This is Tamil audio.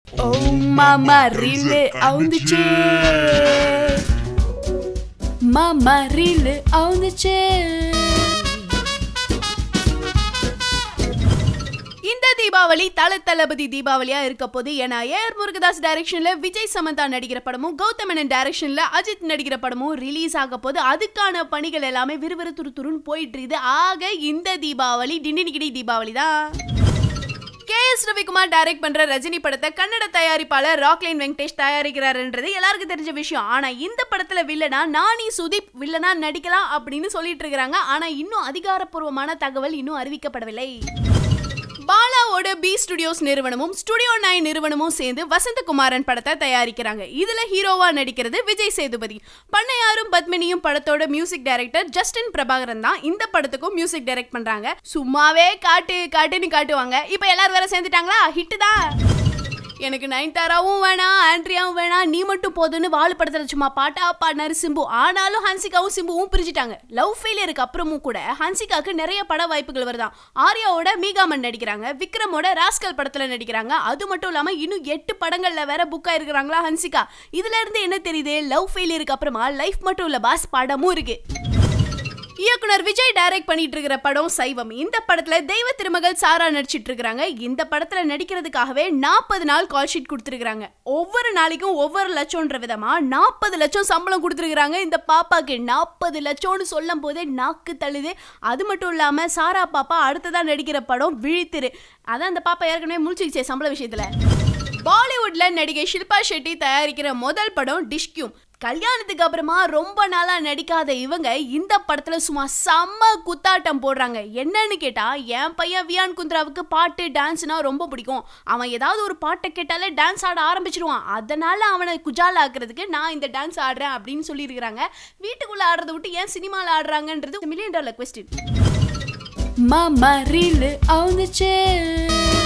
ஓ மாமா ரீலு அவுந்துச்சு மாமா ரீலு அவுந்துச்சு இந்த தீபாவளி தல தளபதி தீபாவளியா இருக்க போது ஏன்னா ஏஆர் முருகதாஸ் டைரக்ஷன்ல விஜய் சமந்தா நடிக்கிற படமும் கௌதம் மேனன் டைரக்ஷன்ல அஜித் நடிக்கிற படமும் ரிலீஸ் ஆக போது அதுக்கான பணிகள் எல்லாமே விறுவிறு துருதுருன்னு போயிட்டு இருக்குது ஆக இந்த தீபாவளி டிண்டினிக்கிடி தீபாவளி தான் கே எஸ் ரவிக்குமார் டைரக்ட் பண்ற ரஜினி படத்தை கன்னட தயாரிப்பாளர் ராக்லைன் வெங்கடேஷ் தயாரிக்கிறாருன்றது எல்லாருக்கும் தெரிஞ்ச விஷயம் ஆனா இந்த படத்துல வில்லனா நானி சுதீப் வில்லனா நடிக்கலாம் அப்படின்னு சொல்லிட்டு இருக்காங்க ஆனா இன்னும் அதிகாரப்பூர்வமான தகவல் இன்னும் அறிவிக்கப்படவில்லை பாலாவோட பி ஸ்டுடியோஸ் நிறுவனமும் ஸ்டுடியோ நைன் நிறுவனமும் சேர்ந்து வசந்தகுமாரன் படத்தை தயாரிக்கிறாங்க இதுல ஹீரோவா நடிக்கிறது விஜய் சேதுபதி பண்ணையாரும் பத்மினியும் படத்தோட மியூசிக் டைரக்டர் ஜஸ்டின் பிரபாகரன் தான் இந்த படத்துக்கும் மியூசிக் டைரக்ட் பண்றாங்க சும்மாவே காட்டு காட்டுன்னு காட்டுவாங்க இப்போ எல்லாரும் வேற சேர்ந்துட்டாங்களா ஹிட் தான் எனக்கு நயன்தாராவும் வேணாம் ஆண்ட்ரியாவும் வேணாம் நீ மட்டும் போதுன்னு வாழு படத்துல சும்மா பாட்டா பாடினாரு சிம்பு ஆனாலும் ஹன்சிகாவும் சிம்புவும் பிரிஞ்சிட்டாங்க லவ் ஃபெயிலியருக்கு அப்புறமும் கூட ஹன்சிகாக்கு நிறைய பட வாய்ப்புகள் வருதான் ஆர்யாவோட மீகாமன் நடிக்கிறாங்க விக்ரமோட ராஸ்கல் படத்துல நடிக்கிறாங்க அது மட்டும் இல்லாம இன்னும் எட்டு படங்கள்ல வேற புக் ஆயிருக்கிறாங்களா ஹன்சிகா இதுல இருந்து என்ன தெரியுது லவ் ஃபெயிலியருக்கு அப்புறமா லைஃப் மட்டும் இல்ல பாஸ் படமும் இருக்கு இயக்குனர் விஜய் டைரக்ட் பண்ணிட்டு இருக்கிற படம் சைவம் இந்த படத்துல தெய்வ திருமகள் சாரா நடிச்சிட்டு இருக்காங்க இந்த படத்துல நடிக்கிறதுக்காகவே நாற்பது நாள் கால் ஷீட் கொடுத்துருக்காங்க ஒவ்வொரு நாளைக்கும் ஒவ்வொரு லட்சம்ன்ற விதமா நாற்பது லட்சம் சம்பளம் கொடுத்துருக்காங்க இந்த பாப்பாக்கு நாற்பது லட்சம்னு சொல்லும் போதே நாக்கு தள்ளுது அது மட்டும் இல்லாம சாரா பாப்பா அடுத்ததா நடிக்கிற படம் விழித்திரு அதான் அந்த பாப்பா ஏற்கனவே முழிச்சிக்கிச்சே சம்பள விஷயத்துல பாலிவுட்ல நடிகை ஷில்பா ஷெட்டி தயாரிக்கிற முதல் படம் டிஷ்கியூம் கல்யாணத்துக்கு அப்புறமா ரொம்ப நாளா நடிக்காத இவங்க இந்த படத்துல சும்மா செம்ம குத்தாட்டம் போடுறாங்க என்னன்னு கேட்டா என் பையன் வியான் குந்த்ராவுக்கு பாட்டு டான்ஸ்னா ரொம்ப பிடிக்கும் அவன் ஏதாவது ஒரு பாட்டை கேட்டாலே டான்ஸ் ஆட ஆரம்பிச்சிருவான் அதனால அவனை குஜால் ஆக்குறதுக்கு நான் இந்த டான்ஸ் ஆடுறேன் அப்படின்னு சொல்லியிருக்கிறாங்க வீட்டுக்குள்ள ஆடுறத விட்டு ஏன் சினிமாவில் ஆடுறாங்கன்றது மில்லியன் டாலர் கொஸ்டின் மாமா ரீல் அவுந்துச்சு